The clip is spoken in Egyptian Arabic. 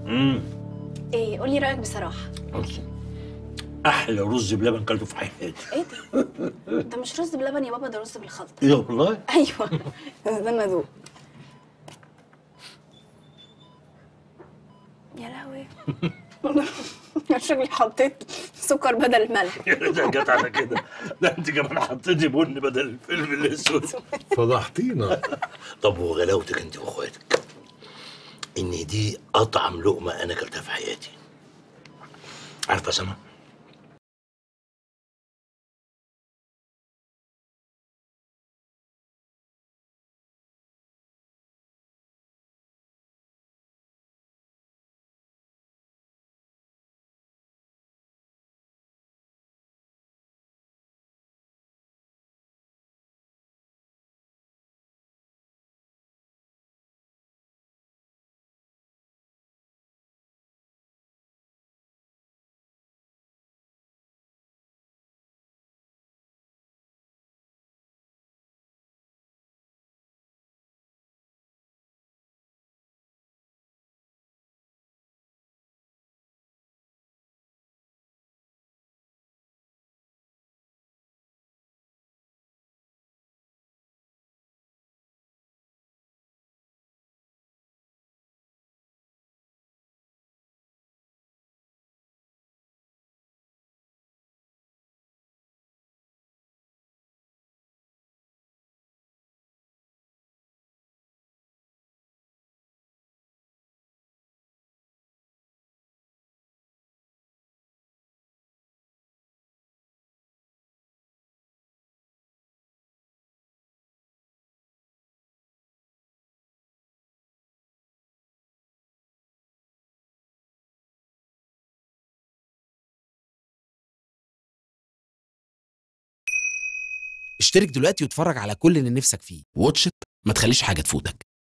امم ايه قولي رايك بصراحه احلى رز بلبن كلته في حياتي ايه ده ده مش رز بلبن يا بابا ده رز بالخلطه ايه ده والله ايوه استنى ادوق يا لهوي شكلي حطيت سكر بدل الملح ده جت على كده ده انت كمان حطيتي بن بدل الفلفل الاسود فضحتينا طب وغلاوتك انت واخواتك ان دي اطعم لقمه انا اكلتها في حياتي عارفه يا سما اشترك دلوقتي واتفرج على كل اللي نفسك فيه واتش إت، ما تخليش حاجة تفوتك